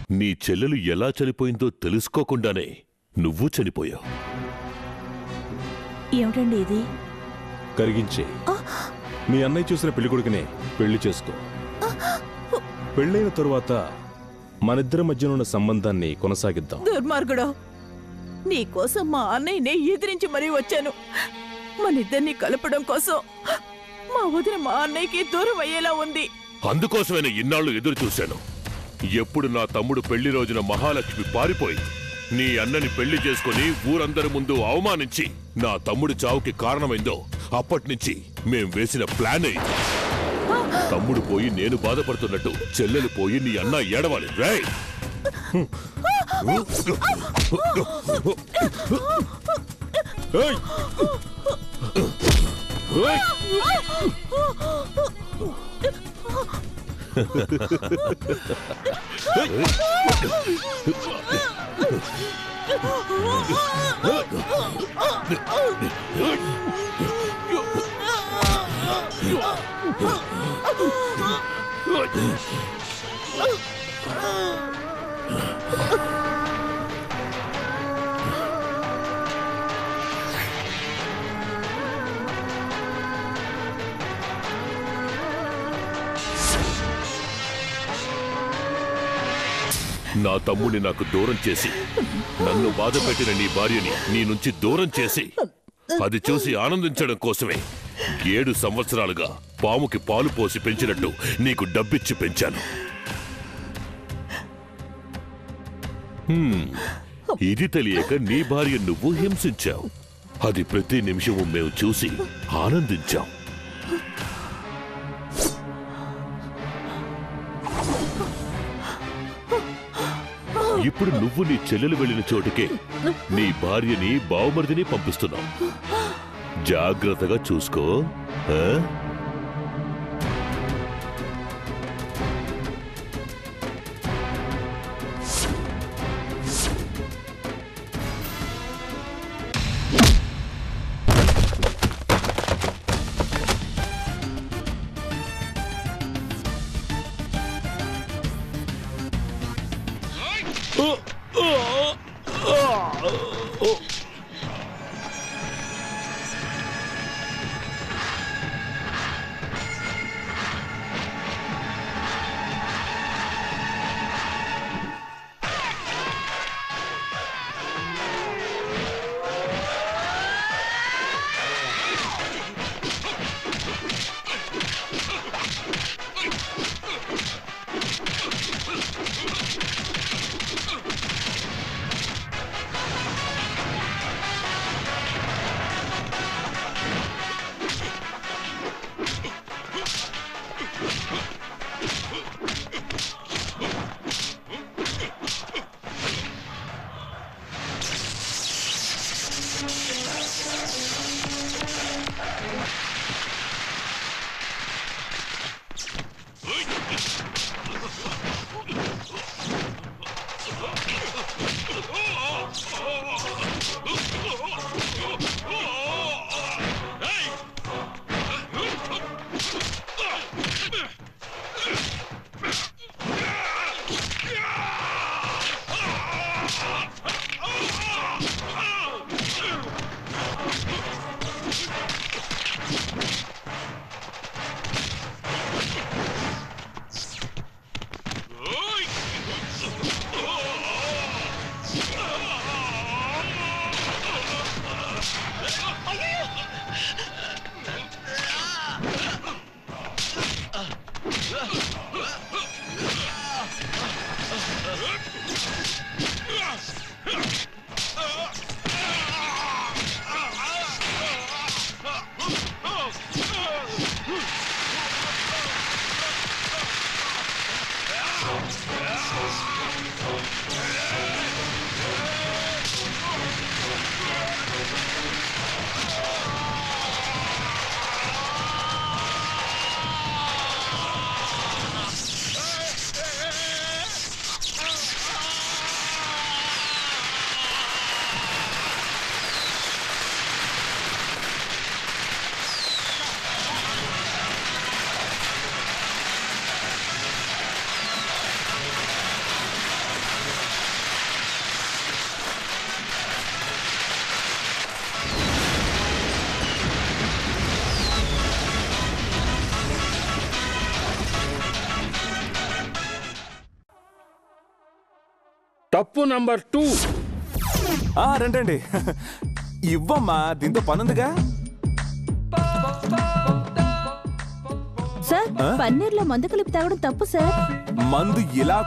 నీ చెల్లెలు ఎలా చనిపోయిందో తెలుసుకోకుండానే నువ్వు చనిపోయావు ఏమిటండి ఇది కరిగించే మీ అన్నయ్య చూసిన పెళ్లికొడుకునే పెళ్లి చేసుకో పెళ్ళైన తరువాత మనిద్దరి మధ్యనున్న సంబంధాన్ని కొనసాగిద్దాం దుర్మార్గుడు నీకోసం మా అన్నయ్యనే ఎదిరించి మరీ వచ్చాను మనిద్దరిని కలపడం కోసం మా వదిన మా అన్నయ్యకి దూరం అయ్యేలా ఉంది అందుకోసమైన ఇన్నాళ్ళు ఎదురు చూశాను ఎప్పుడు నా తమ్ముడు పెళ్లి రోజున మహాలక్ష్మి పారిపోయి నీ అన్నని పెళ్లి చేసుకుని ఊరందరి ముందు అవమానించి నా తమ్ముడి చావుకి కారణమైందో అప్పటినుంచి మేం వేసిన ప్లాన్ ఇది తమ్ముడు పోయి నేను బాధపడుతున్నట్టు చెల్లెలు పోయి నీ అన్న ఏడవాలి రేయ్ ఏయ్! ఏయ్! నా తమ్ముడిని నాకు దూరం చేసి నన్ను బాధ పెట్టిన నీ భార్యని నీ నుంచి దూరం చేసి అది చూసి ఆనందించడం కోసమే ఏడు సంవత్సరాలుగా పాముకి పాలు పోసి పెంచినట్టు నీకు డబ్బిచ్చి పెంచాను హ్మ్, ఇది తెలియక నీ భార్య నువ్వు హింసించావు అది ప్రతి నిమిషము మేము చూసి ఆనందించాం ఇప్పుడు నువ్వు నీ చెల్లెలు వెళ్ళిన చోటుకే నీ భార్యని బావమరిదిని పంపిస్తున్నావు జాగ్రత్తగా చూసుకో ఆ? తప్పు నంబర్ టూ ఆ, రండి ఇవ్వమ్మా దీంతో పనుందిగా సార్ పన్నీర్లో మందు కలిపి తాగడం తప్పు సార్ మందు ఇలా